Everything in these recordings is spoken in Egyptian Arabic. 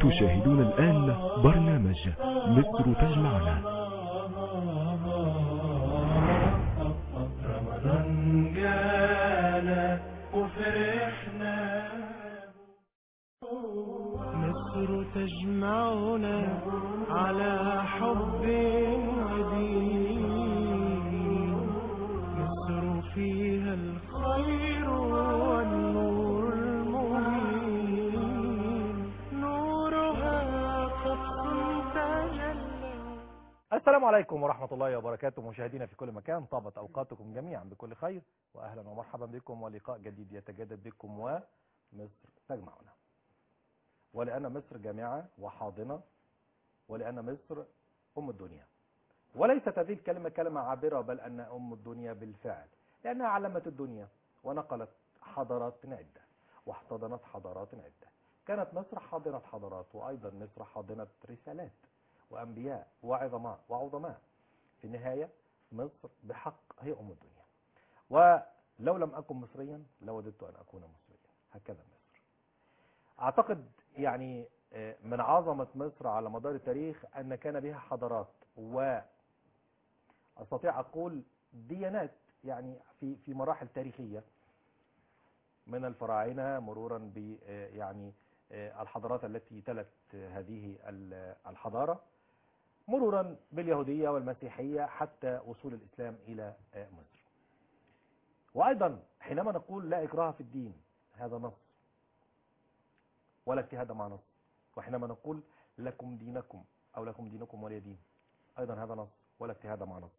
تشاهدون الآن برنامج مصر تجمعنا رمضان جانا وفرحنا مصر تجمعنا على حب ودين مصر فيها الخير والنور المبين نورها قد تجلى السلام عليكم ورحمة الله وبركاته مشاهدينا في كل مكان طابت أوقاتكم جميعا بكل خير وأهلا ومرحبا بكم ولقاء جديد يتجدد بكم ومصر تجمعنا ولأن مصر جامعة وحاضنة ولأن مصر أم الدنيا وليست هذه الكلمة كلمة عابرة بل أن أم الدنيا بالفعل لأنها علمت الدنيا ونقلت حضارات عدة واحتضنت حضارات عدة كانت مصر حاضنة حضارات وأيضا مصر حاضنة رسالات وأنبياء وعظماء وعظماء في النهاية مصر بحق هي أم الدنيا ولو لم أكن مصريا لوددت أن أكون مصريا هكذا مصر أعتقد يعني آه، من عظمة مصر على مدار التاريخ أن كان بها حضارات وأستطيع أقول ديانات يعني في في مراحل تاريخية من الفراعنة مرورا ب آه، يعني آه، الحضارات التي تلت آه، هذه ال- الحضارة مرورا باليهودية والمسيحية حتى وصول الإسلام إلى آه، مصر وأيضا حينما نقول لا إكراه في الدين هذا نص ولا اجتهاد مع نص وحينما نقول لكم دينكم أو لكم دينكم ولي دين أيضا هذا نص ولا اجتهاد مع نص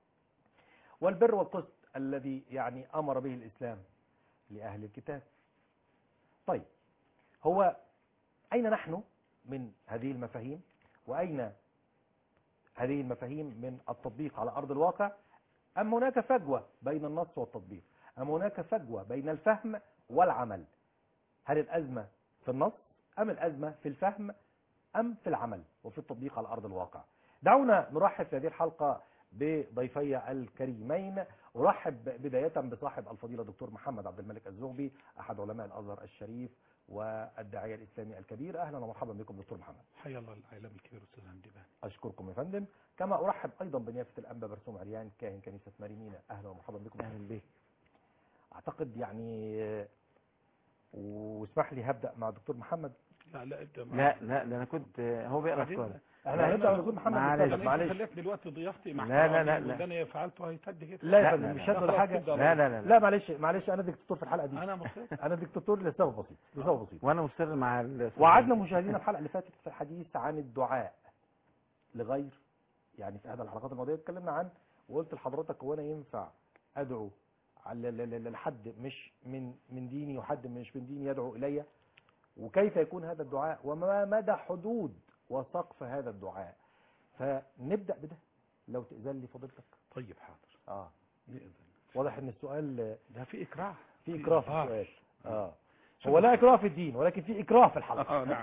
والبر والقسط الذي يعني أمر به الإسلام لأهل الكتاب طيب هو أين نحن من هذه المفاهيم وأين هذه المفاهيم من التطبيق على أرض الواقع أم هناك فجوة بين النص والتطبيق أم هناك فجوة بين الفهم والعمل هل الأزمة في النص أم الأزمة في الفهم أم في العمل وفي التطبيق على أرض الواقع دعونا نرحب في هذه الحلقة بضيفي الكريمين أرحب بداية بصاحب الفضيلة دكتور محمد عبد الملك الزغبي أحد علماء الأزهر الشريف والداعية الإسلامي الكبير أهلا ومرحبا بكم دكتور محمد حيا الله الاعلام الكبير استاذ حمدي بان أشكركم يا فندم كما أرحب أيضا بنيافة الأنبا برسوم عريان كاهن كنيسة مارينينا أهلا ومرحبا بكم اهلا بك أعتقد يعني آه، واسمح لي هبدأ مع دكتور محمد لا لا ابدا معك. لا لا ده انا كنت هو بيقرا بعدين- السؤال احنا هنبدأ مع دكتور محمد معلش، بالتالي. انا معلش خليك دلوقتي ضيفتي مع لا، لا، لا، احترامي لا. واللي انا فعلته هيتد كده لا يا لا، فندم لا، مش لا. هد ولا حاجة لا، لا لا لا, لا معلش معلش أنا دكتور في الحلقة دي انا مصر أنا دكتور لسبب بسيط لسبب بسيط وانا مصر مع السؤال. وعدنا مشاهدينا الحلقة اللي فاتت في الحديث عن الدعاء لغير يعني في هذا الحلقات الماضية اتكلمنا عن وقلت لحضرتك هو أنا ينفع أدعو على ل- ل- لحد مش من من ديني وحد مش من ديني يدعو إلي وكيف يكون هذا الدعاء وما مدى حدود وسقف هذا الدعاء فنبدأ بده لو تأذن لي فضيلتك طيب حاضر اه بإذن واضح ان السؤال ده في اكراه في اكراه في إظهار. السؤال اه شوف- هو لا اكراه في الدين ولكن في اكراه في الحلقه اه نعم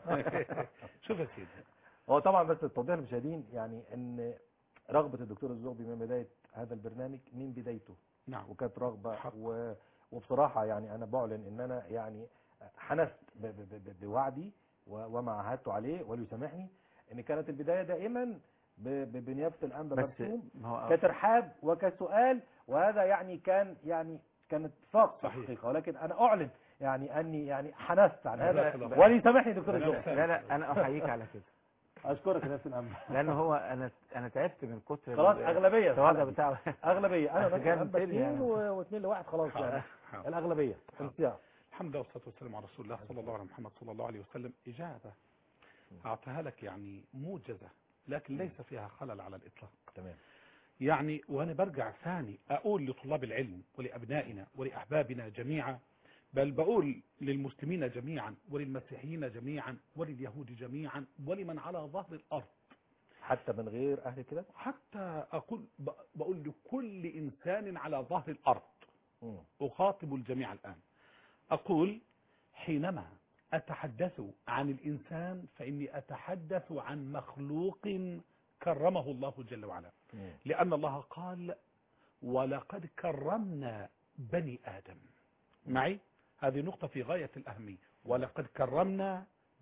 شوف يا سيدي هو طبعا بس التوضيح للمشاهدين يعني ان رغبه الدكتور الزغبي من بدايه هذا البرنامج من بدايته نعم وكانت رغبه حق. و... وبصراحه يعني انا بعلن ان انا يعني حنست ب... ب... ب... بوعدي و... وما عهدت عليه وليسامحني ان كانت البدايه دائما ب... ب... بنيابه الانبا بس مرسوم ما هو كترحاب وكسؤال وهذا يعني كان يعني كانت فاق في صحيح. الحقيقه ولكن انا اعلن يعني اني يعني حنست عن جزاك هذا الله خير. وليسامحني دكتور جزاك الزغبي لا لا انا احييك على كده اشكرك يا نفس الانبا لان هو انا انا تعبت من كتر خلاص ال- اغلبيه التواضع بتاعه اغلبيه انا أصل نفس كان الانبا تاني اثنين يعني. و- واثنين لواحد خلاص يعني حاضر. حاضر. الاغلبيه انصياع الحمد لله والصلاه والسلام على رسول الله صلى الله على محمد صلى الله عليه وسلم اجابه اعطيها لك يعني موجزه لكن ليس فيها خلل على الاطلاق تمام يعني وانا برجع ثاني اقول لطلاب العلم ولابنائنا ولاحبابنا جميعا بل بقول للمسلمين جميعا وللمسيحيين جميعا ولليهود جميعا ولمن على ظهر الارض حتى من غير اهل كده حتى اقول ب- بقول لكل انسان على ظهر الارض مم. اخاطب الجميع الان اقول حينما اتحدث عن الانسان فاني اتحدث عن مخلوق كرمه الله جل وعلا مم. لأن الله قال ولقد كرمنا بني آدم معي هذه نقطة في غاية الأهمية ولقد كرمنا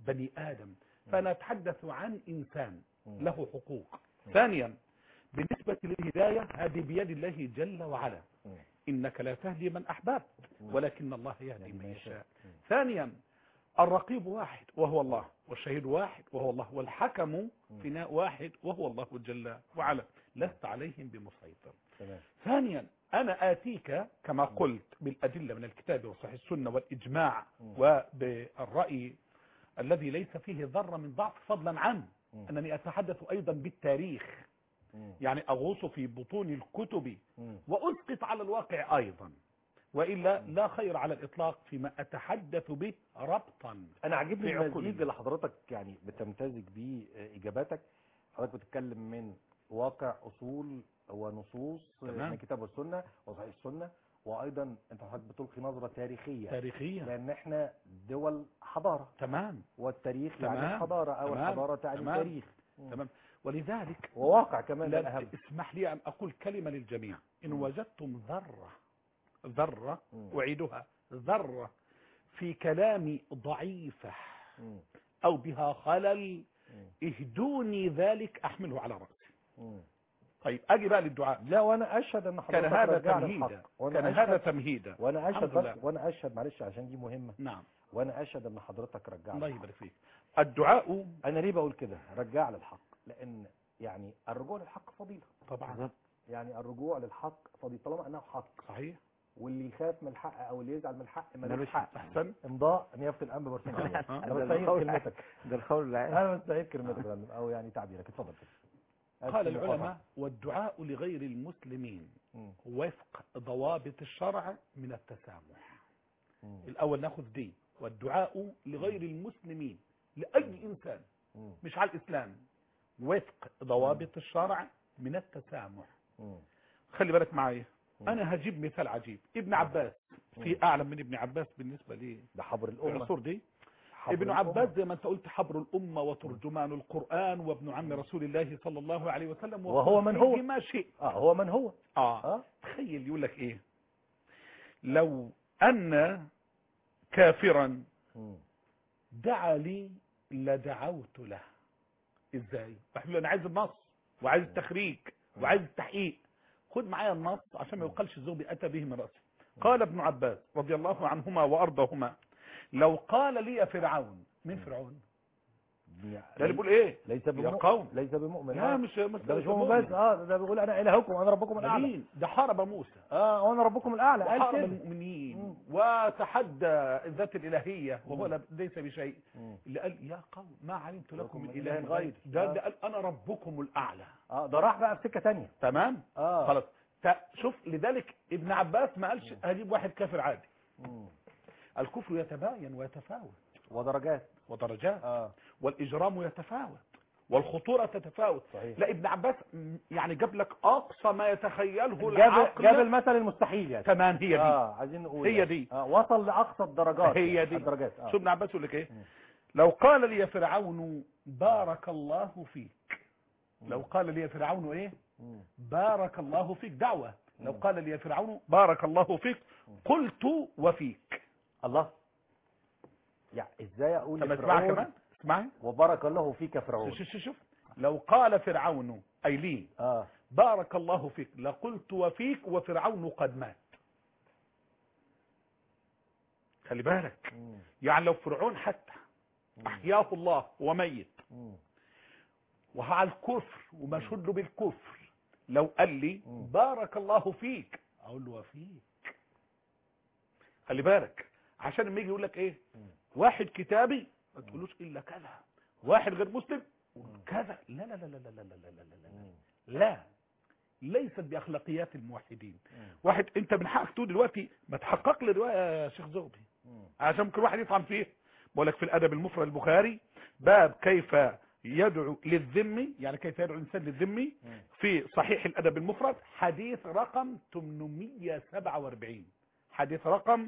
بني آدم فنتحدث عن إنسان مم. له حقوق ثانيا بالنسبة للهداية هذه بيد الله جل وعلا مم. إنك لا تهدي من أحببت مم. ولكن الله يهدي يعني من ما يشاء مم. ثانيا الرقيب واحد وهو الله والشهيد واحد وهو الله والحكم فناء واحد وهو الله جل وعلا لست عليهم بمسيطر تمام ثانيا أنا آتيك كما قلت بالأدلة من الكتاب وصحيح السنة والإجماع مم. وبالرأي الذي ليس فيه ذرة من ضعف فضلا عنه مم. أنني أتحدث أيضا بالتاريخ مم. يعني أغوص في بطون الكتب مم. وأسقط على الواقع أيضا وإلا لا خير على الإطلاق فيما أتحدث به ربطا انا عاجبني في عقولنا. المزيج اللي حضرتك يعني بتمتزج بيه آه، اجاباتك حضرتك بتتكلم من واقع اصول ونصوص آه، تمام. من الكتاب والسنه وصحيح السنه وايضا انت حضرتك بتلقي نظره تاريخيه تاريخيا لان احنا دول حضاره تمام والتاريخ تمام. يعني حضاره او تمام. الحضاره تعني تمام. تاريخ تمام ولذلك وواقع كمان ده لا الاهم اسمح لي أن أقول كلمة للجميع إن مم. وجدتم ذرة ذرة مم. أعيدها ذرة في كلامي ضعيفة مم. أو بها خلل مم. اهدوني ذلك أحمله على رأسي مم. طيب أجي بقى للدعاء لا وانا اشهد ان كان حضرتك هذا رجعنا تمهيدا الحق وانا كان هذا أشهد تمهيدا وانا اشهد الحمد لله. بس وانا اشهد معلش عشان دي مهمه نعم وانا اشهد ان حضرتك رجعنا الله الحق. يبارك فيك الدعاء انا ليه بقول كده رجع للحق لان يعني الرجوع للحق فضيله طبعا بالظبط يعني الرجوع للحق فضيله طالما انه حق صحيح واللي يخاف من الحق او اللي يزعل من الحق ملوش ملوش حق أحسن امضاء نيافه الانبا برسوم عليه ها؟ انا ده بستعيد القول كلمتك ده القول العام انا بستعيد كلمتك يا فندم، او يعني تعبيرك اتفضل كده قال أسف العلماء المقاطعة. والدعاء لغير المسلمين مم. وفق ضوابط الشرع من التسامح مم. الأول ناخذ دي والدعاء لغير المسلمين لأي إنسان مم. مش على الإسلام وفق ضوابط الشرع من التسامح مم. خلي بالك معايا مم. أنا هجيب مثال عجيب ابن عباس مم. في أعلم من ابن عباس بالنسبة لي ده حبر في الامه العصور دي حبر ابن الأمة. عباس زي ما انت قلت حبر الأمة وترجمان القرآن وابن عم رسول الله صلى الله عليه وسلم وهو من هو؟ فيه ما شئ اه هو من هو آه. اه تخيل يقول لك ايه لو ان كافرا مم. دعا لي لدعوت له ازاي بحب له انا عايز النص وعايز التخريج وعايز التحقيق خد معايا النص عشان ما يقالش الزوبي اتى به من راسه قال ابن عباس رضي الله عنهما وارضاهما لو قال لي فرعون من فرعون ده اللي بيقول ايه ليس يا بمؤمن قوم ليس بمؤمن لا آه. مش ده مش مؤمن بس اه ده بيقول انا الهكم وانا ربكم ده الاعلى مين ده حارب موسى اه وانا ربكم الاعلى قال وحارب كده المؤمنين مم. وتحدى الذات الإلهية وهو مم. لا- ليس بشيء مم. اللي قال يا قوم ما علمت لكم من من إله إله غيري غيري. ده, آه. ده قال أنا ربكم الأعلى اه ده راح بقى في سكه ثانيه تمام اه خلاص تا- شوف لذلك ابن عباس ما قالش هجيب واحد كافر عادي مم. الكفر يتباين ويتفاوت ودرجات ودرجات اه والإجرام يتفاوت والخطورة تتفاوت صحيح لا ابن عباس م- يعني جاب لك أقصى ما يتخيله جاب العقل جاب المثل المستحيل يعني تمام هي دي اه عايزين نقول هي يعني. دي. آه وصل لاقصى الدرجات هي يعني. دي. الدرجات اه شو ابن عباس يقول لك ايه مم. لو قال لي يا فرعون بارك الله فيك لو قال لي يا فرعون ايه مم. بارك الله فيك دعوة لو مم. قال لي يا فرعون بارك الله فيك قلت وفيك الله يعني ازاي اقول طب اسمعها لفرعون كمان اسمعي وبارك الله فيك يا فرعون شوف شوف شوف لو قال فرعون اي لي اه بارك الله فيك لقلت وفيك وفرعون قد مات خلي بالك مم. يعني لو فرعون حتى احياه الله وميت مم. وعلى الكفر ومشهود له بالكفر لو قال لي مم. بارك الله فيك اقول له وفيك خلي بالك عشان لما يجي يقول لك ايه مم. واحد كتابي ما تقولوش الا كذا واحد غير مسلم كذا لا لا لا لا لا لا لا لا لا لا مم. لا ليست باخلاقيات الموحدين مم. واحد انت من حقك تقول دلوقتي ما تحقق لي الروايه يا شيخ زغبي مم. عشان ممكن واحد يطعن فيه بقول لك في الادب المفرد البخاري باب كيف يدعو للذمي يعني كيف يدعو الانسان للذمي مم. في صحيح الادب المفرد حديث رقم 847 حديث رقم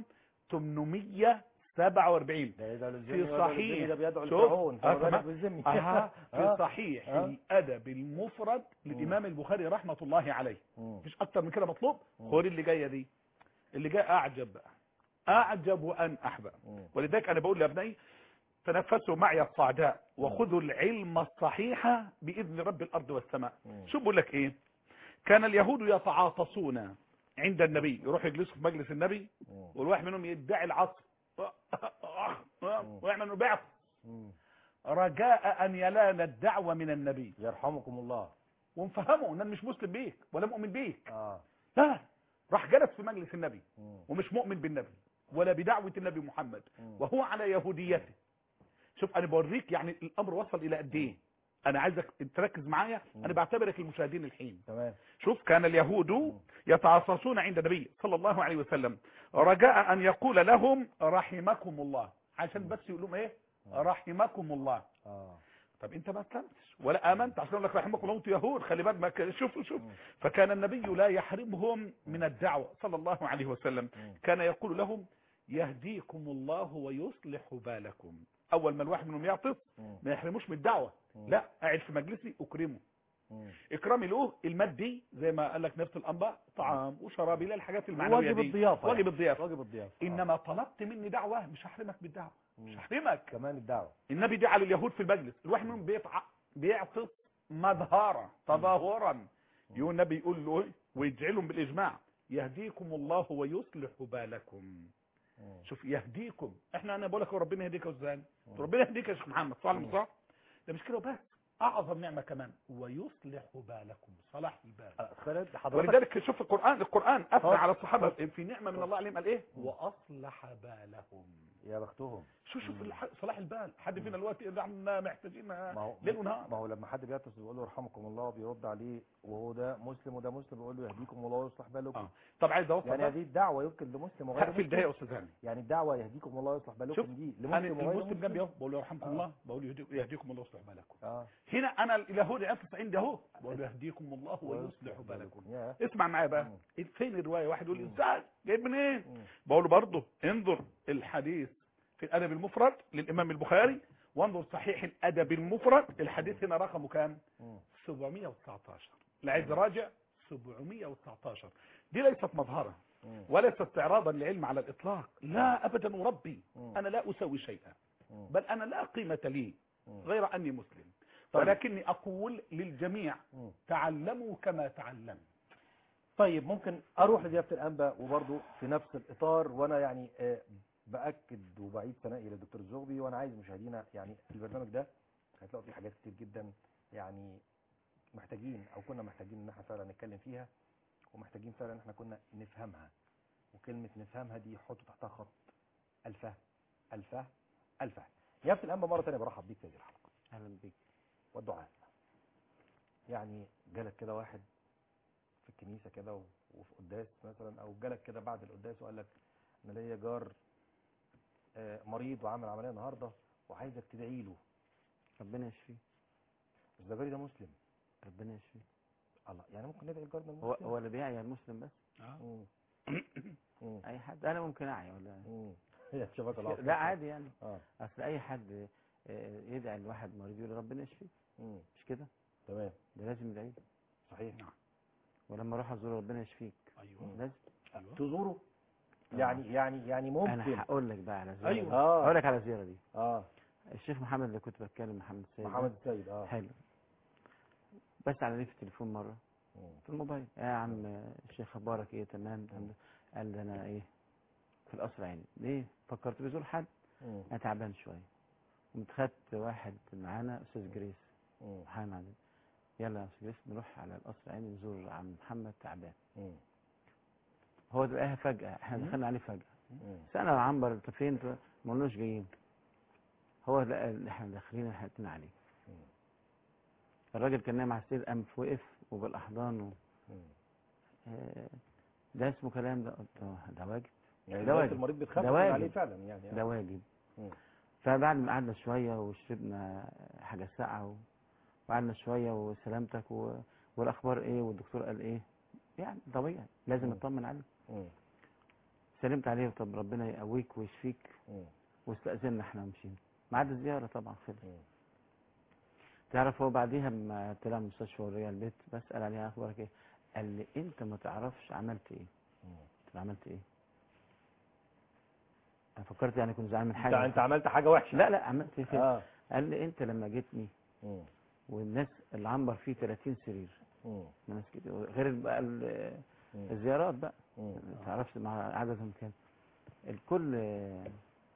847 ده يدعو للذمي في ويدعو صحيح. للذمي، ده بيدعو شوف. لفرعون آه، فما بالك تمام. بالذمي أها في آه. صحيح آه. الادب المفرد للامام البخاري رحمه الله عليه مم. مش اكتر من كده مطلوب مم. خد اللي جايه دي اللي جايه اعجب بقى اعجب وان احبب مم. ولذلك انا بقول لابنائي تنفسوا معي الصعداء وخذوا العلم الصحيح باذن رب الارض والسماء مم. شو بقول لك ايه كان اليهود يتعاطسون عند النبي يروح يجلسوا في مجلس النبي مم. والواحد منهم يدعي العصر ويعمل انه بيعصر مم. رجاء ان ينال الدعوه من النبي يرحمكم الله ونفهمه ان انا مش مسلم بيك ولا مؤمن بيك اه لا راح جلس في مجلس النبي مم. ومش مؤمن بالنبي ولا بدعوه النبي محمد مم. وهو على يهوديته شوف انا بوريك يعني الامر وصل الى قد ايه انا عايزك تركز معايا انا بعتبرك المشاهدين الحين تمام شوف كان اليهود يتعاصصون عند النبي صلى الله عليه وسلم رجاء ان يقول لهم رحمكم الله عشان بس يقول لهم ايه رحمكم الله اه طب انت ما اسلمتش ولا امنت عشان اقول لك رحمكم الله انتوا يهود خلي بالك ما ك- شوف شوف فكان النبي لا يحرمهم من الدعوه صلى الله عليه وسلم مم. كان يقول لهم يهديكم الله ويصلح بالكم اول ما الواحد منهم يعطس مم. ما يحرموش من الدعوه مم. لا قاعد في مجلسي اكرمه مم. اكرامي له المادي زي ما قال لك نفس الانباء طعام وشراب الى الحاجات المعنويه واجب دي الضيافه واجب يعني. الضيافه واجب الضيافه آه. انما طلبت مني دعوه مش هحرمك بالدعوه مش مم. هحرمك كمان الدعوه النبي دعا لليهود في المجلس الواحد منهم بيطع بيعطس مظهرا تظاهرا يقول النبي يقول له إيه؟ ويجعلهم بالاجماع يهديكم الله ويصلح بالكم مم. شوف يهديكم احنا انا بقول لك هو ربنا يهديك ازاي ربنا يهديك يا شيخ محمد صح ولا مش صح ده مش كده وبس اعظم نعمه كمان ويصلح بالكم صلاح البال آه، خالد حضرتك ولذلك شوف القران القران اثنى اتفضل. على الصحابه في نعمه من الله عليهم قال ايه واصلح بالهم يا بختهم شو شوف الح- صلاح البال حد فينا دلوقتي إذا احنا محتاجين ما هو ليل ونهار ما هو لما حد بيعطس بيقول له يرحمكم الله بيرد عليه وهو ده مسلم وده مسلم بيقول له يهديكم الله ويصلح بالكم اه طب عايز اوصل يعني بقى هذه الدعوه يمكن لمسلم وغير هقفل ده يا مسلم استاذ هاني يعني الدعوه يهديكم الله ويصلح شوف بالكم دي انا لمسلم وغير المسلم جنبي مسلم اهو بقول له يرحمكم آه. الله بقول له يهدي- يهديكم الله ويصلح بالكم اه هنا انا اليهودي عطس عندي اهو بقول له يهديكم الله ويصلح بالكم يا اسمع معايا بقى مم. فين الروايه واحد يقول لي مم. ازاي جايب منين مم. بقول له برضه انظر الحديث في الادب المفرد للامام البخاري وانظر صحيح الادب المفرد الحديث هنا رقمه كام مم. 719 لا عايز راجع 719 دي ليست مظهرة مم. وليست استعراضا لعلم على الإطلاق لا أبدا وربي مم. أنا لا أسوي شيئا مم. بل أنا لا قيمة لي مم. غير أني مسلم طيب. ولكني أقول للجميع مم. تعلموا كما تعلمت طيب ممكن اروح لضيافه الانبا وبرضه في نفس الاطار وانا يعني آه، باكد وبعيد ثنائي للدكتور الزغبي وانا عايز مشاهدينا يعني البرنامج ده هتلاقوا فيه حاجات كتير جدا يعني محتاجين او كنا محتاجين ان احنا فعلا نتكلم فيها ومحتاجين فعلا ان احنا كنا نفهمها وكلمه نفهمها دي حطوا تحتها خط الفهم الفهم الفهم ضيافه الانبا مره ثانيه برحب بيك في هذه الحلقه اهلا بيك والدعاء يعني جالك كده واحد في الكنيسة كده و- وفي قداس مثلا او جالك كده بعد القداس وقال لك انا ليا جار آه، مريض وعامل عملية النهاردة وعايزك تدعي له ربنا يشفيه بس ده جاري ده مسلم ربنا يشفيه الله يعني ممكن ندعي الجار ده هو المسلم هو اللي بيعيا المسلم بس مم. مم. اي حد انا ممكن اعيا ولا مم. هي شبكة العصر لا عادي يعني اه اصل اي حد آه، يدعي لواحد مريض يقول ربنا يشفيه مم. مش كده تمام ده لازم يدعي له. صحيح ولما اروح ازور ربنا يشفيك أيوه لازم أيوه تزوره يعني يعني يعني ممكن انا هقول لك بقى على زياره أيوة. دي. اه هقول لك على الزياره دي اه الشيخ محمد اللي كنت بتكلم محمد السيد ده، محمد السيد اه حلو بس على لي في التليفون مره مم. في الموبايل يا عم الشيخ اخبارك ايه تمام الحمد لله. قال لي انا ايه في القصر عيني ليه فكرت بيزور حد مم. انا تعبان شويه قمت خدت واحد معانا استاذ جريس مم. محمد يلا يا استاذ جريس نروح على القصر عيني نزور عم محمد تعبان مم. هو لقاها فجاه احنا مم. دخلنا عليه فجاه مم. سالنا يا عنبر انت فين انت ما قلناش جايين هو لقى ان احنا داخلين احنا الاتنين عليه مم. الراجل كان نايم على السرير قام وقف وبالاحضان و... مم. آه، ده اسمه كلام ده قلت له ده واجب يعني ده ده واجب. المريض بتخاف ده تقول واجب. عليه فعلا يعني ده واجب مم. فبعد ما قعدنا شويه وشربنا حاجه ساقعه و- وقعدنا شويه وسلامتك و... والاخبار ايه والدكتور قال ايه يعني طبيعي لازم مم. نطمن عليه مم. سلمت عليه طب ربنا يقويك ويشفيك مم. واستأذنا احنا ومشينا بعد الزياره طبعا خلص مم. تعرف هو بعديها لما طلع من المستشفى ورجع البيت بسأل عليها اخبارك ايه قال لي انت ما تعرفش عملت ايه مم. قلت له عملت ايه انا فكرت يعني كنت زعلان من انت حاجه انت عملت حاجه وحشه لا لا عملت ايه كده اه قال لي انت لما جيتني مم. والناس العنبر فيه 30 سرير مم. ناس كده غير بقى ال- مم. الزيارات بقى مم. ما تعرفش مع عددهم كام الكل آه،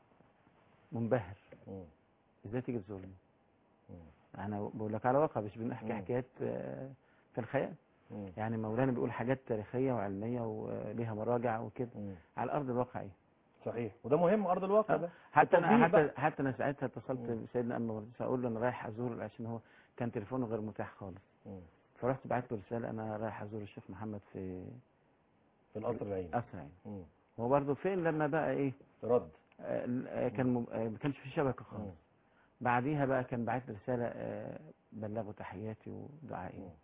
منبهر مم. ازاي تيجي تزورني مم. انا بقول لك على واقع مش بنحكي مم. حكايات آه، في الخيال مم. يعني مولانا بيقول حاجات تاريخيه وعلميه وليها مراجع وكده مم. على ارض الواقع ايه صحيح وده مهم ارض الواقع آه. ده حتى انا التطبيق حتى حتى انا ساعتها اتصلت مم. بسيدنا اما مرتضى اقول له انا رايح ازور عشان هو كان تليفونه غير متاح خالص مم. فرحت بعت له رساله انا رايح ازور الشيخ محمد في في القصر العيني قصر عين مم. هو برضه فين لما بقى ايه رد آه، آه، كان مب- آه، ما كانش في شبكه خالص مم. بعديها بقى كان بعت لي رساله آه، بلغوا تحياتي ودعائي مم.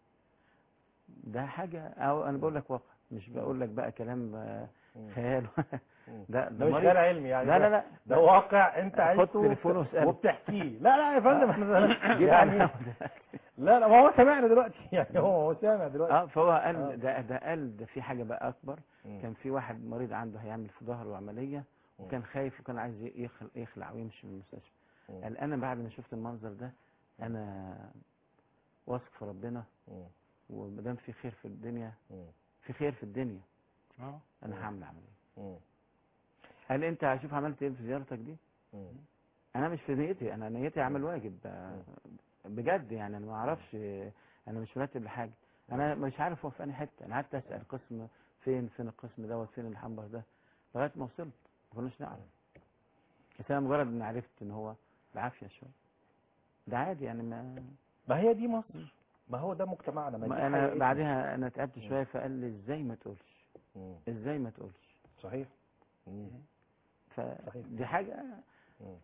ده حاجه او انا بقول لك واقع مش بقول لك بقى كلام آه، مم. خيال مم. ده ده مش مريض. خيال علمي يعني لا ده- لا لا ده واقع انت خد عشته تليفونه واسأله. وبتحكيه لا لا يا فندم جيب يعني أنا. لا لا ما هو سامعنا دلوقتي يعني هو هو سامع دلوقتي اه فهو آه. قال ده ده قال ده في حاجه بقى اكبر مم. كان في واحد مريض عنده هيعمل في ظهره عمليه مم. وكان خايف وكان عايز يخلع, يخلع ويمشي من المستشفى مم. قال انا بعد ما شفت المنظر ده انا واثق في ربنا مم. وما دام في خير في الدنيا مم. في خير في الدنيا اه مم. انا هعمل عمليه مم. قال انت هشوف عملت ايه في زيارتك دي مم. انا مش في نيتي انا نيتي اعمل واجب آه، بجد يعني انا ما اعرفش آه، انا مش مرتب لحاجه انا مش عارف هو في انهي حته انا قعدت اسال قسم فين فين القسم دوت فين الحنبر ده لغايه ما وصلت ما كناش نعرف بس انا مجرد ان عرفت ان هو بعافيه شويه ده عادي يعني ما, ما هي دي مصر ما هو ده مجتمعنا ما دي ما انا حقيقتنا. بعدها انا تعبت شويه فقال لي ازاي ما تقولش مم. ازاي ما تقولش صحيح مم. صحيح. فدي حاجه مم.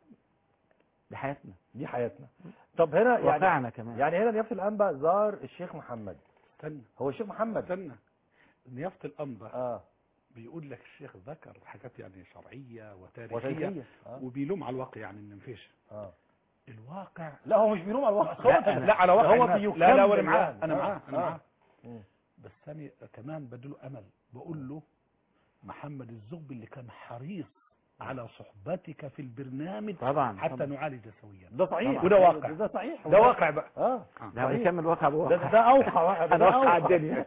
دي حياتنا دي حياتنا طب هنا يعني واقعنا كمان يعني هنا نيافه الانبا زار الشيخ محمد استنى هو الشيخ محمد استنى نيافة الأنبا اه بيقول لك الشيخ ذكر حاجات يعني شرعية وتاريخية وتاريخيه اه وبيلوم على الواقع يعني ان مفيش اه الواقع لا هو مش بيلوم على الواقع لا، خالص. أنا- لا على واقع هو الناس. بيكمل لا لا وانا معاه يعني. انا آه، معاه انا آه. معاه مم. بس انا كمان بديله امل بقول له محمد الزغبي اللي كان حريص على صحبتك في البرنامج طبعا حتى طبعا. نعالج سويا ده صحيح وده واقع. ده صحيح ده واقع بقى اه ده بيكمل واقع ده بواقع ده اوقع واحد ده أنا أوقع أوقع. الدنيا.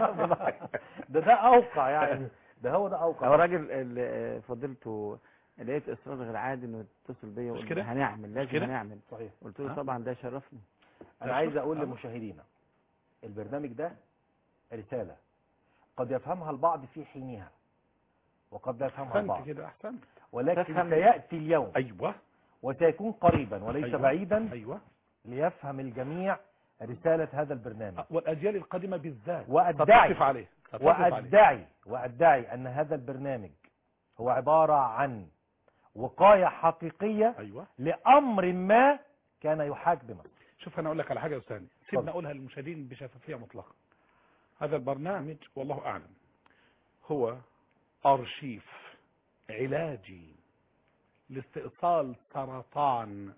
ده ده اوقع يعني ده هو ده هو اوقع الراجل اللي فضلته لقيت اصرار غير عادي انه يتصل بيا مش ويقول كده؟ لي هنعمل لازم كده؟ هنعمل صحيح قلت له ها؟ طبعا ده يشرفني انا عايز شوف. اقول آه. لمشاهدينا البرنامج ده رسالة قد يفهمها البعض في حينها وقد لا يفهمها احسنت البعض كده احسنت ولكن تفهم. سيأتي اليوم ايوه وسيكون قريبا وليس أيوة. بعيدا ايوه ليفهم الجميع رسالة هذا البرنامج والاجيال القادمه بالذات وأدعي ستقف عليه ستقف عليه وأدعي وأدعي أن هذا البرنامج هو عبارة عن وقاية حقيقية ايوه لأمر ما كان يحاك بمصر شوف انا اقول لك على حاجه يا استاذ اتفضل. سيبنا اقولها للمشاهدين بشفافيه مطلقه هذا البرنامج والله اعلم هو ارشيف علاجي لاستئصال سرطان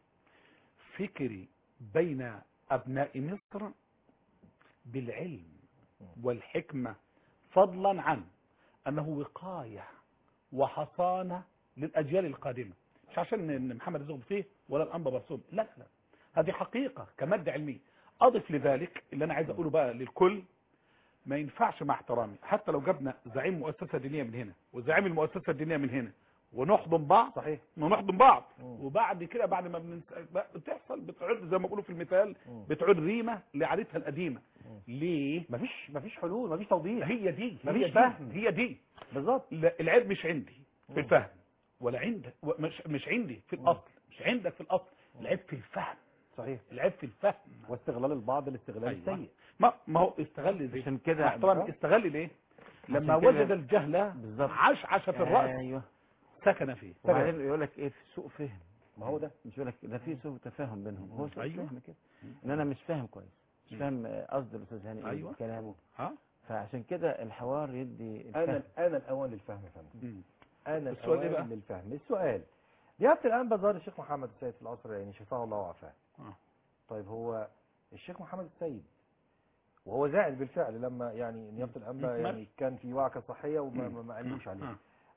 فكري بين ابناء مصر بالعلم والحكمه فضلا عن انه وقايه وحصانه للاجيال القادمه مش عشان ان محمد الزغبي فيه ولا الانبا برسوم لا لا لا هذه حقيقة كمادة علمية أضف لذلك اللي أنا عايز أقوله بقى للكل ما ينفعش مع احترامي حتى لو جبنا زعيم مؤسسة دينية من هنا وزعيم المؤسسة الدينية من هنا ونحضن بعض صحيح ونحضن بعض مم. وبعد كده بعد ما بننس... بقى بتحصل بتعود زي ما بيقولوا في المثال مم. بتعود ريمة لعادتها القديمة مم. ليه؟ مفيش مفيش حلول مفيش توضيح هي دي مفيش هي دي فهم. هي دي بالظبط لا، العيب مش عندي في مم. الفهم ولا عندك و- مش مش عندي في الاصل مش عندك في الاصل العيب في الفهم صحيح العيب في الفهم واستغلال البعض الاستغلال أيوة. السيء ما ما هو استغل ليه عشان كده مع احترامي استغل ليه لما عشان كده- وجد الجهل بالظبط. عشعش في الراس ايوه سكن فيه وبعدين يقول لك ايه في سوء فهم ما هو ده مش يقول لك ده في سوء تفاهم بينهم هو سوء أيوة. فهم كده ان انا مش فاهم كويس مش فاهم آه، قصد الاستاذ هاني ايه أيوة. كلامه ها فعشان كده الحوار يدي انا الفهم انا الاوان للفهم يا فندم مم. انا السؤال إيه الاوان بقى؟ للفهم السؤال نيابه الان بزار الشيخ محمد السيد في القصر يعني شفاه الله وعافاه آه. طيب هو الشيخ محمد السيد وهو زعل بالفعل لما يعني نيابه الانبا مم. يعني كان في وعكه صحيه وما ما- ما قالوش عليه آه.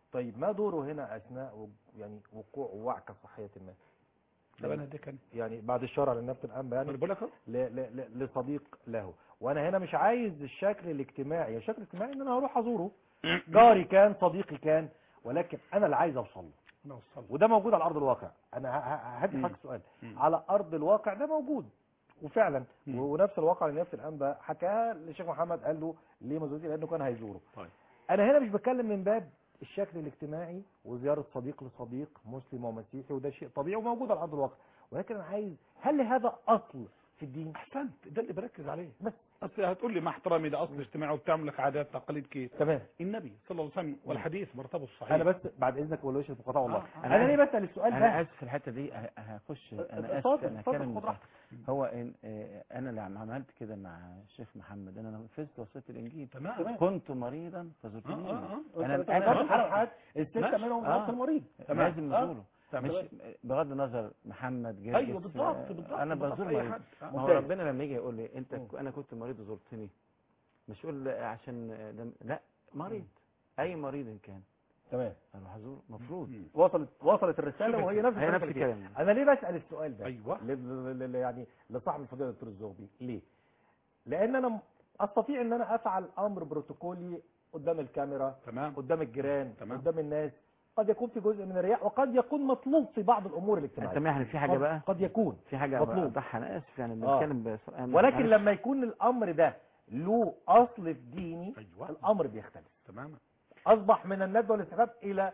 طيب ما دوره هنا اثناء و- يعني وقوع وعكه صحيه ما طب انا اديك انا يعني بعد الشر على النفس الانبا انا يعني بقول لك أهو. ل- ل- ل- لصديق له وانا هنا مش عايز الشكل الاجتماعي الشكل الاجتماعي ان انا هروح ازوره جاري كان صديقي كان ولكن انا اللي عايز اوصل له انا وصلت وده موجود على ارض الواقع انا ه- ه- هدي مم. حضرتك سؤال مم. على ارض الواقع ده موجود وفعلا مم. ونفس الواقع اللي نفس الانبا حكاها للشيخ محمد قال له ليه ما زرتي لانه كان هيزوره طيب. انا هنا مش بتكلم من باب الشكل الاجتماعي وزياره صديق لصديق مسلم ومسيحي وده شيء طبيعي وموجود على ارض الواقع ولكن انا عايز هل لهذا اصل في الدين احسنت ده اللي بركز عليه بس اصل هتقول لي مع احترامي ده اصل اجتماعي وبتعمل لك عادات تقاليد كيف تمام النبي صلى الله عليه وسلم والحديث مرتبط صحيح انا بس بعد اذنك ولا وش المقاطعه والله آه، آه. انا ليه بسال السؤال انا ده اسف في الحته دي ه- هخش انا اسف اتفضل، انا اتفضل، هتكلم خد بصراحة. راحتك. هو إن آه، انا اللي عم- عملت كده مع الشيخ محمد انا نفذت وصيه الانجيل تمام كنت مريضا اه فزرتني اه اه انا انا انا انا حلقات السته ماشي. منهم آه. نفس المريض تمام. لازم آه. نزوره تمام. مش بغض النظر محمد جرجس ايوه بالظبط آه، بالظبط انا بالظبط، بزور أي مريض حد. آه. ما هو ممتاز. ربنا لما يجي يقول لي انت مم. ك- انا كنت مريض وزرتني مش يقول لا عشان ده لا مريض اي مريض إن كان تمام اروح ازوره المفروض مم. وصلت وصلت الرساله شوف وهي انت. نفس هي الفكرة نفس كده. الكلام انا ليه بسال السؤال ده ايوه ل- ل- ل- يعني لصاحب الفضيله الدكتور الزغبي ليه لان انا م- استطيع ان انا افعل امر بروتوكولي قدام الكاميرا تمام قدام الجيران تمام. قدام الناس قد يكون في جزء من الرياء وقد يكون مطلوب في بعض الامور انت الاجتماعيه سامحني في حاجه قد- بقى قد يكون في حاجه مطلوب. اوضحها انا اسف يعني آه. بتكلم بس أنا- ولكن معلش. لما يكون الامر ده له اصل في ديني ايوه الامر بيختلف تماما اصبح من الندب والاستحباب الى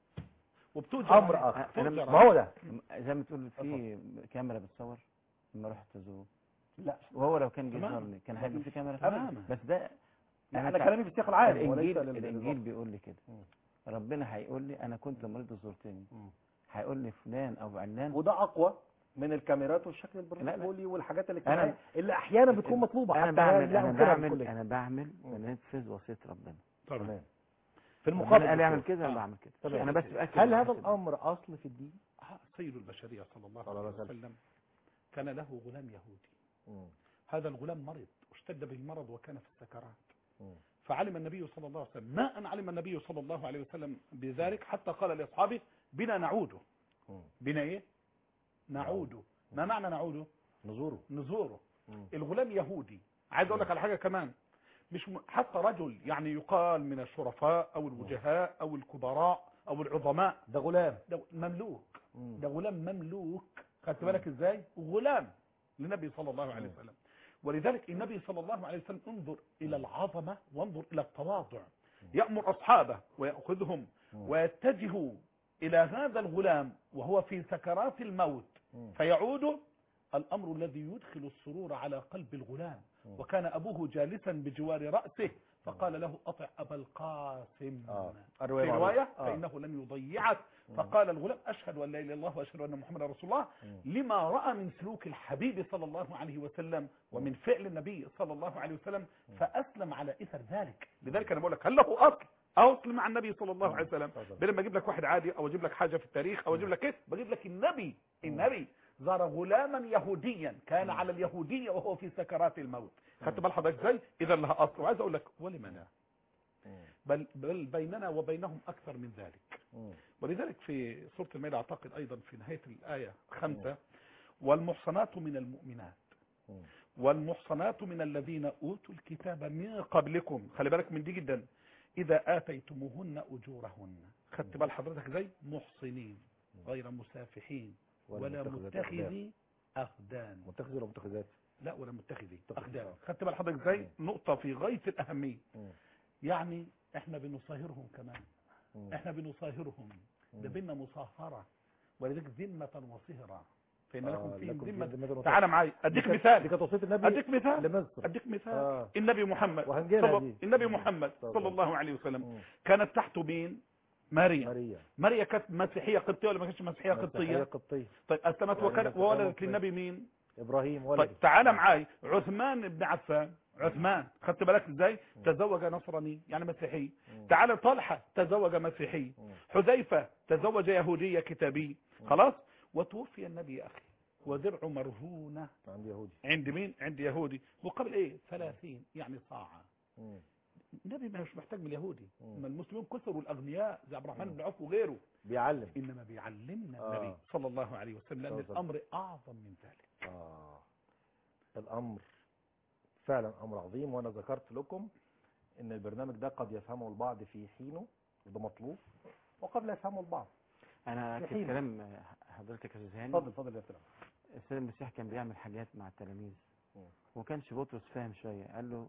وبتؤجر امر عليه. اخر أنا بتؤجر ما هو ده زي ما تقول في كاميرا بتصور لما رحت ازوره لا وهو لو كان جه تمام. زارني كان هيبقى في كاميرا تماما. بس ده انا تع- كلامي في السياق العام الانجيل وليس لل- الانجيل للوصف. بيقول لي كده مم. ربنا هيقول لي انا كنت مريض وزرتني مم. هيقول لي فلان او علان وده اقوى من الكاميرات والشكل لا. البروتوكولي والحاجات الاجتماعيه أنا- اللي احيانا بتكون مطلوبه انا حتى بعمل لا انا أنكرها بعمل بالكلية. انا بعمل مم. بنفذ وصيه ربنا طبعا تمام في ربنا المقابل قال لي اعمل دكتور. كده انا آه. بعمل كده تمام. انا بس باكد هل على هذا الحتة دي. الامر اصل في الدين؟ آه، سيد البشريه صلى الله صلى الله عليه عليه وسلم. وسلم كان له غلام يهودي مم. هذا الغلام مرض اشتد به المرض وكان في السكرات مم. فعلم النبي صلى الله عليه وسلم ما أن علم النبي صلى الله عليه وسلم بذلك حتى قال لأصحابه بنا نعود مم. بنا إيه نعود ما معنى نعود نزوره نزوره مم. الغلام يهودي عايز أقول لك على حاجة كمان مش م... حتى رجل يعني يقال من الشرفاء أو الوجهاء أو الكبراء أو العظماء ده غلام ده مملوك مم. ده غلام مملوك خدت بالك ازاي غلام للنبي صلى الله عليه وسلم ولذلك النبي صلى الله عليه وسلم انظر الى العظمه وانظر الى التواضع يامر اصحابه وياخذهم مم. ويتجه الى هذا الغلام وهو في سكرات الموت مم. فيعود الامر الذي يدخل السرور على قلب الغلام مم. وكان ابوه جالسا بجوار راسه فقال له اطع ابا القاسم آه. في الرواية روايه معروفة. آه. فانه لن يضيعك فقال الغلام اشهد ان لا اله الا الله واشهد ان محمدا رسول الله مم. لما راى من سلوك الحبيب صلى الله عليه وسلم ومن فعل النبي صلى الله عليه وسلم فاسلم على اثر ذلك لذلك انا بقول لك هل له اصل اصل مع النبي صلى الله عليه وسلم تفضل. بدل ما اجيب لك واحد عادي او اجيب لك حاجه في التاريخ او اجيب لك ايه بجيب لك النبي النبي زار غلاما يهوديا كان على اليهوديه وهو في سكرات الموت خدت بال حضرتك ازاي اذا لها اصل وعايز اقول لك ولم لا مم. بل بل بيننا وبينهم اكثر من ذلك مم. ولذلك في سورة المائدة أعتقد أيضا في نهاية الآية خمسة والمحصنات من المؤمنات مم. والمحصنات من الذين أوتوا الكتاب من قبلكم خلي بالك من دي جدا إذا آتيتموهن أجورهن خدت بال حضرتك زي محصنين غير مسافحين ولا متخذات أخدان. متخذي أخدان متخذ ولا متخذات لا ولا متخذي متخذ. أخدان آه. خدت بال حضرتك زي نقطة في غاية الأهمية مم. يعني احنا بنصاهرهم كمان مم. احنا بنصاهرهم ده مم. بينا مصاهرة ولذلك ذمة وصهرة فإن آه، لكم فيهم لكم فيهم ذمة ذمة وصهرة. تعال معايا أديك دي كانت- دي مثال كانت وصيه النبي أديك مثال لمصر أديك مثال آه. النبي محمد وهنجيلها صلى- دي. النبي محمد طبعا. صلى الله عليه وسلم مم. كانت تحته مين مريم ماريا مريم كانت مسيحية قبطية ولا ما كانتش مسيحية مسيحية قبطية قبطية طيب أسلمت يعني وكانت مسيحية وولدت قبطية. للنبي مين ابراهيم ولد طيب تعال معاي عثمان بن عفان عثمان خدت بالك ازاي تزوج نصراني يعني مسيحي تعال طلحة تزوج مسيحي مم. حذيفة تزوج يهودية كتابي خلاص وتوفي النبي يا أخي ودرع مرهونة عند يهودي عند مين عند يهودي مقابل ايه ثلاثين يعني صاعة مم. النبي مش محتاج من اليهودي مم. ما المسلمين كثروا الاغنياء زي عبد الرحمن مم. بن عوف وغيره بيعلم انما بيعلمنا آه. النبي صلى الله عليه وسلم لان صلى الله عليه الامر اعظم من ذلك آه. الأمر فعلا أمر عظيم وأنا ذكرت لكم إن البرنامج ده قد يفهمه البعض في حينه وده مطلوب وقد لا يفهمه البعض انا في في حين. كلام حضرتك يا استاذ هاني اتفضل اتفضل يا فندم السيد المسيح كان بيعمل حاجات مع التلاميذ مم. وما كانش بطرس فاهم شويه قال له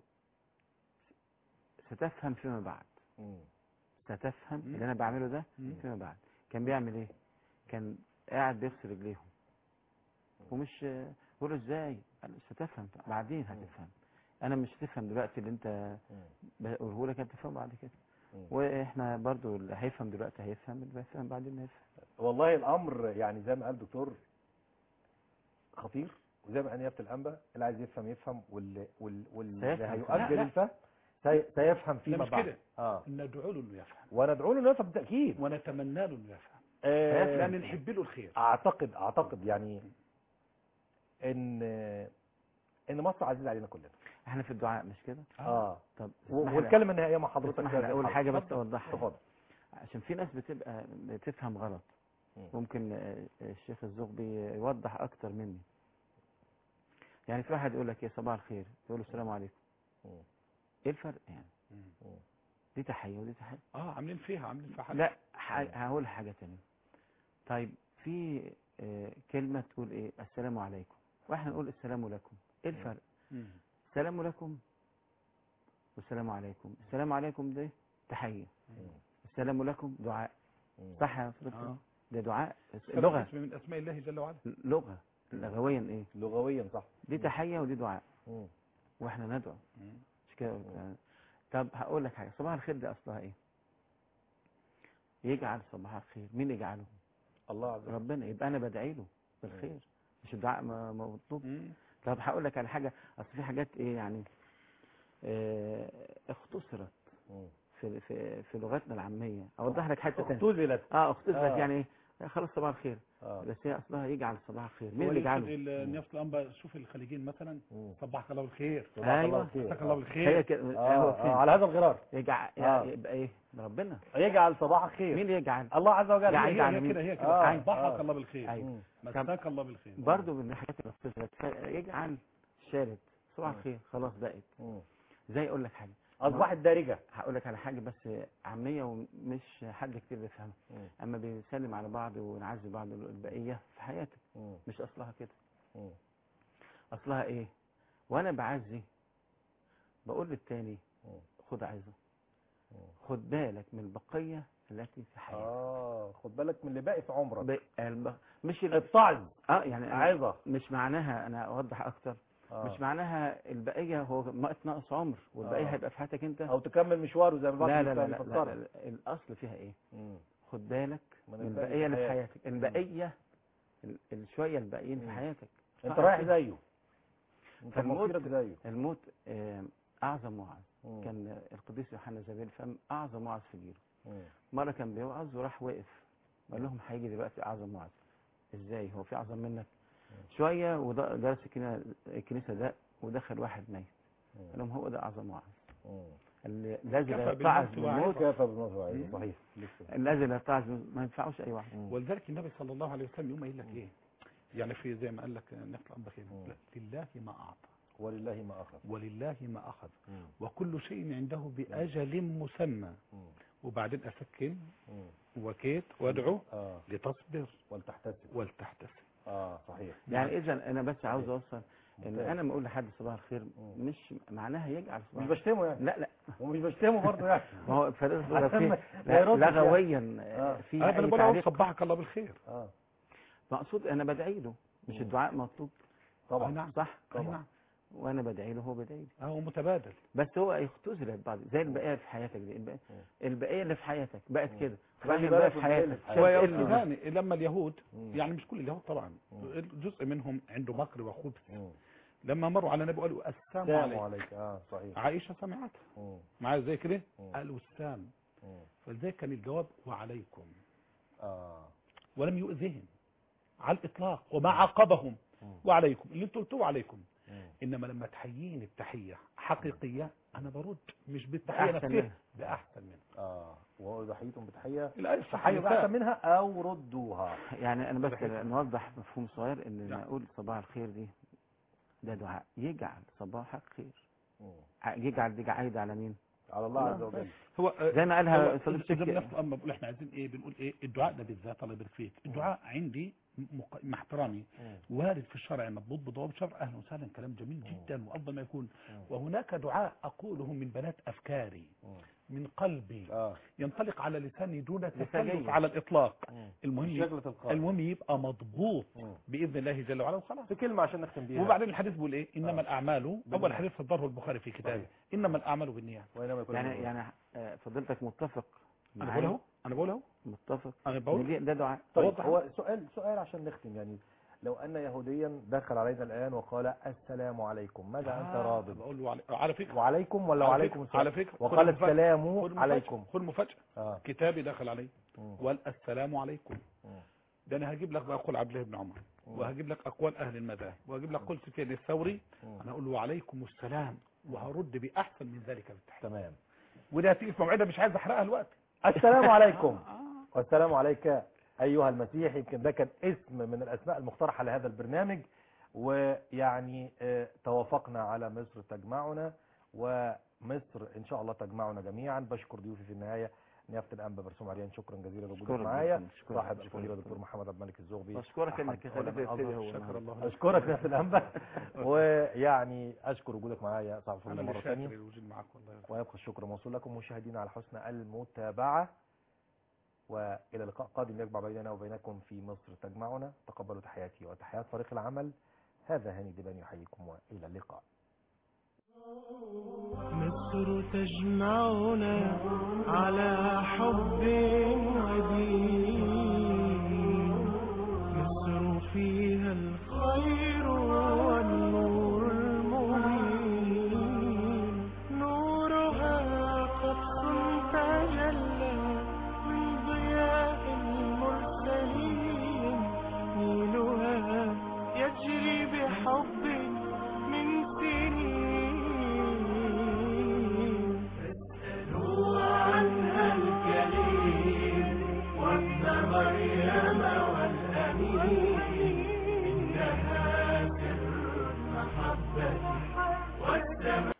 ستفهم فيما بعد مم. ستفهم مم. اللي انا بعمله ده مم. فيما بعد كان بيعمل ايه كان قاعد بيغسل رجليهم ومش بقول له ازاي قال له ستفهم بعدين هتفهم انا مش هتفهم دلوقتي اللي انت مم. بقوله لك هتفهم بعد كده مم. واحنا برضو اللي هيفهم دلوقتي هيفهم اللي هيفهم بعدين هيفهم والله الأمر يعني زي ما قال الدكتور خطير وزي ما قال نيابة الأنبا اللي عايز يفهم يفهم واللي, واللي, واللي سيفهم. هيؤجل لا، لا. الفهم سي- سيفهم فيما مش بعد كده. اه ندعو له انه يفهم وندعو له انه يفهم بالتأكيد ونتمنى له انه يفهم آه، لان نحب له الخير اعتقد اعتقد يعني ان ان مصر عزيزه علينا كلنا احنا في الدعاء مش كده اه طب و- اسمح لي- والكلمه النهائيه مع حضرتك اسمح فيها لي زي اقول الحرب. حاجه بس اتفضل. اوضحها اتفضل عشان في ناس بتبقى بتفهم غلط مم. ممكن آه، الشيخ الزغبي يوضح اكتر مني يعني في واحد يقول لك يا صباح الخير يقول له السلام عليكم مم. ايه الفرق يعني مم. دي تحيه ودي تحيه اه عاملين فيها عاملين فيها حاجة. لا ح- هقول حاجه تانية طيب في آه، كلمه تقول ايه السلام عليكم واحنا نقول السلام لكم ايه الفرق مم. السلام لكم والسلام عليكم السلام عليكم ده تحيه مم. السلام لكم دعاء مم. صح يا فضيلة آه. ده دعاء سلام لغه اسم من اسماء الله جل وعلا لغه لغويا ايه لغويا صح دي تحيه ودي دعاء مم. واحنا ندعو مم. مش كده قلت. طب هقول لك حاجه صباح الخير دي اصلها ايه يجعل صباح الخير مين يجعله الله عز وجل ربنا يبقى انا بدعي له بالخير مش الدعاء ما- ما مطلوب مم. طب هقول لك على حاجه اصل في حاجات ايه يعني آه، اختصرت مم. في في في لغتنا العاميه اوضح لك حته ثانيه اختزلت اه اختصرت آه. يعني ايه خلاص صباح الخير اه بس هي اصلها يجعل صباح الخير مين هو اللي يقصد يجعله ال- نفس الانبا شوف الخليجيين مثلا مم. صبحك الله بالخير جزاك الله أيوة. خير. جزاك الله آه. بالخير هي كده آه. هو آه. فين على هذا الغرار يجعل آه. يبقى ايه ربنا يجعل صباح الخير مين اللي يجعل الله عز وجل يعني هي يجعل هي مين؟ كده هي آه. كده صبحك آه. الله بالخير أيوة. مم. مساك الله بالخير برضه من الحاجات الاختصرت يجعل شارد صباح مم. الخير خلاص بقت مم. زي اقول لك حاجه اصبحت دارجه هقول لك على حاجه بس عاميه ومش حد كتير بيفهمها مم. اما بنسلم على بعض ونعزي بعض البقيه في حياتك مم. مش اصلها كده مم. اصلها ايه وانا بعزي بقول للتاني مم. خد عزه مم. خد بالك من البقيه التي في حياتك اه خد بالك من اللي باقي في عمرك ب... الب... مش ال... اتعظ اه يعني أنا- عظه مش معناها انا اوضح اكتر آه. مش معناها البقيه هو ناقص ناقص عمر والبقيه آه. هيبقى في حياتك انت او تكمل مشواره زي ما البعض لا لا لا, بيفكر- لا, لا, بيفكرها. لا, الاصل فيها ايه مم. خد بالك من من الباقي البقيه اللي في حياتك. حياتك البقيه ال- الشويه الباقيين في مم. حياتك انت صح رايح كده؟ زيه انت فالموت- مصيرك زيه الموت آه، اعظم وعظ مم. كان القديس يوحنا زبيل فم اعظم وعظ في جيله مم. مره كان بيوعظ وراح وقف قال لهم هيجي دلوقتي اعظم وعظ ازاي هو في اعظم منك شويه وجلس الكنيسه الكنيسه ده ودخل واحد ميت مم. قال لهم هو ده اعظم وعظ مم. اللي الذي كفى لا يتعظ بالموت وعظ. بالموت كيف بالنصر مم. عليه صحيح لسه الذي لا يتعظ بالموت ما ينفعوش اي واحد مم. ولذلك النبي صلى الله عليه وسلم يوم قايل لك ايه يعني في زي ما قال لك نفس الانبا خير مم. لا، لله ما اعطى ولله ما اخذ ولله ما اخذ مم. وكل شيء عنده باجل مسمى مم. وبعدين اسكن مم. وكيت وادعو اه لتصبر ولتحتسب ولتحتسب اه صحيح يعني اذا انا بس عاوز اوصل ان ممتاز. انا لما اقول لحد صباح الخير مم. مش معناها يجعل صباح مش بشتمه يعني لا لا ومش بشتمه برضه يعني ما هو فريق الصورة عشان فيه ما- ما يردش يعني. لغويا آه. في انا اي بقول له تعليق صبحك الله بالخير اه مقصود انا بدعي له مش مم. الدعاء مطلوب أي طبعا نعم صح أي طبعا. نعم وانا بدعي له هو بدعي لي هو متبادل بس هو يختزل بعض زي البقيه اللي في حياتك دي البقيه, مم. البقية اللي في حياتك بقت مم. كده خلي وبعدين بالك بقى من في البقية اللي حياتك في شوية حياتك. إلا. ويا لما اليهود مم. يعني مش كل اليهود طبعا مم. جزء منهم عنده مكر وخبث مم. لما مروا على النبي قالوا السلام السلام عليك عليك اه صحيح عائشه سمعتها مم. معايا زي كده مم. قالوا السلام مم. فلذلك كان الجواب وعليكم اه ولم يؤذهم على الاطلاق وما عاقبهم مم. وعليكم اللي انتوا قلتوه عليكم مم. انما لما تحييني التحيه حقيقية أنا برد مش بالتحية بأحسن نفسها منها. بأحسن منها اه وضحيتم بتحيه لا تحيه باحسن منها او ردوها يعني انا بس بحيث- نوضح مفهوم صغير ان نعم. نقول صباح الخير دي ده دعاء يجعل صباحك خير مم. ع- يجعل دي عايده على مين على الله الله عز وجل هو آه، زي ما قالها هو فضيلة زي الشيخ ما نفس اما بقول احنا عايزين ايه بنقول ايه الدعاء ده بالذات الله يبارك فيك الدعاء عندي مق- مع احترامي مم. وارد في الشرع مضبوط بضوابط الشرع اهلا وسهلا كلام جميل جدا وافضل ما يكون وهناك دعاء اقوله من بنات افكاري مم. من قلبي اه ينطلق على لساني دون تكلف لسانية. على الاطلاق مم. المهم شغلة القلب المهم يبقى مضبوط مم. باذن الله جل وعلا وخلاص في كلمة عشان نختم بيها وبعدين الحديث بيقول ايه انما آه. الاعمال اول بالنيات. حديث صدره البخاري في كتابه صحيح. انما الاعمال بالنيات وإنما يكون يعني الموضوع. يعني آه، فضيلتك متفق انا معايا؟ بقوله انا بقوله متفق انا إن بقول دي- ده دعاء طيب أوضح. هو سؤال سؤال عشان نختم يعني لو أن يهوديا دخل علينا الآن وقال السلام عليكم ماذا أنت راض بقول له على, على فكره وعليكم ولا على وعليكم فكرة- السلام على فكره خد وقال مفاجأة. السلام خد مفاجأة. عليكم خد مفاجاه اه كتابي دخل علي مم. وقال السلام عليكم مم. ده انا هجيب لك بقى قول عبد الله بن عمر مم. وهجيب لك اقوال اهل المذاهب وهجيب لك قول سفيان الثوري مم. انا اقول له وعليكم السلام وهرد باحسن من ذلك بالتحيه تمام وده هتيجي في موعدها مش عايز احرقها الوقت السلام عليكم آه. والسلام عليك أيها المسيح يمكن ده كان اسم من الأسماء المقترحة لهذا البرنامج ويعني آه، توافقنا على مصر تجمعنا ومصر إن شاء الله تجمعنا جميعا بشكر ضيوفي في النهاية نيافة الأنبا برسوم عريان شكرا جزيلا لوجودك أشكرك معايا جداً، أشكرك، صاحب أشكرك. الفضيلة دكتور محمد عبد الملك الزغبي اشكرك أحد انك علماء خليت الأزهر. الفيديو هو شكر الله لك. أشكرك نيافة الأنبا ويعني أشكر وجودك معايا صاحب انا الفضيلة اللي مرة شاكر ثانية الوجود معك والله ويبقى الشكر موصول لكم مشاهدينا على حسن المتابعة وإلى لقاء قادم يجمع بيننا وبينكم في مصر تجمعنا تقبلوا تحياتي وتحيات فريق العمل هذا هاني دبان يحييكم وإلى اللقاء مصر تجمعنا على حب ودين مصر فيها الخير والنور المبين نورها قد تجلى